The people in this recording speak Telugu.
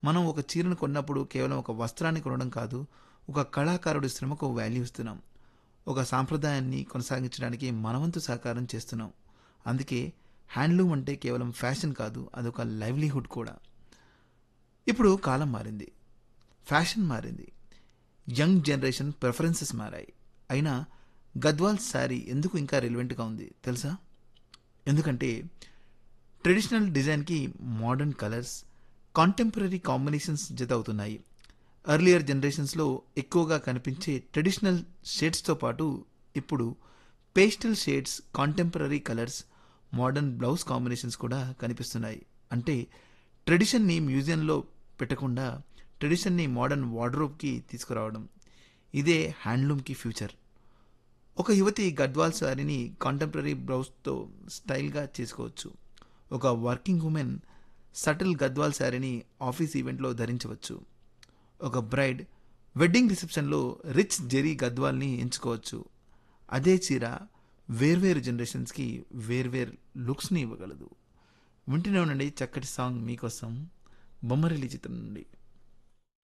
మనం ఒక చీరను కొన్నప్పుడు కేవలం ఒక వస్త్రాన్ని కొనడం కాదు ఒక కళాకారుడి శ్రమకు వాల్యూ ఇస్తున్నాం ఒక సాంప్రదాయాన్ని కొనసాగించడానికి మనవంతు సహకారం చేస్తున్నాం అందుకే హ్యాండ్లూమ్ అంటే కేవలం ఫ్యాషన్ కాదు అదొక లైవ్లీహుడ్ కూడా ఇప్పుడు కాలం మారింది ఫ్యాషన్ మారింది యంగ్ జనరేషన్ ప్రిఫరెన్సెస్ మారాయి అయినా గద్వాల్ శారీ ఎందుకు ఇంకా రిలవెంట్గా ఉంది తెలుసా ఎందుకంటే ట్రెడిషనల్ డిజైన్కి మోడర్న్ కలర్స్ కాంటెంపరీ కాంబినేషన్స్ జత అవుతున్నాయి ఎర్లియర్ జనరేషన్స్లో ఎక్కువగా కనిపించే ట్రెడిషనల్ షేడ్స్తో పాటు ఇప్పుడు pastel shades contemporary colours modern blouse combinations కూడా కనిపిస్తున్నాయి అంటే ట్రెడిషన్ని మ్యూజియంలో పెట్టకుండా ట్రెడిషన్ని మోడర్న్ వార్డ్రోబ్కి తీసుకురావడం ఇదే హ్యాండ్లూమ్కి ఫ్యూచర్ ఒక యువతి గద్వాల్ శారీని కాంటెంపరీ బ్లౌజ్తో స్టైల్గా చేసుకోవచ్చు ఒక వర్కింగ్ ఉమెన్ సటిల్ గద్వాల్ శారీని ఆఫీస్ ఈవెంట్లో ధరించవచ్చు ఒక బ్రైడ్ వెడ్డింగ్ రిసెప్షన్లో రిచ్ జెరీ గద్వాల్ని ఎంచుకోవచ్చు అదే చీర వేర్వేరు జనరేషన్స్కి వేర్వేరు లుక్స్ని ఇవ్వగలదు వింటూనే ఉండండి చక్కటి సాంగ్ మీకోసం బొమ్మరిల్లి చిత్రం నుండి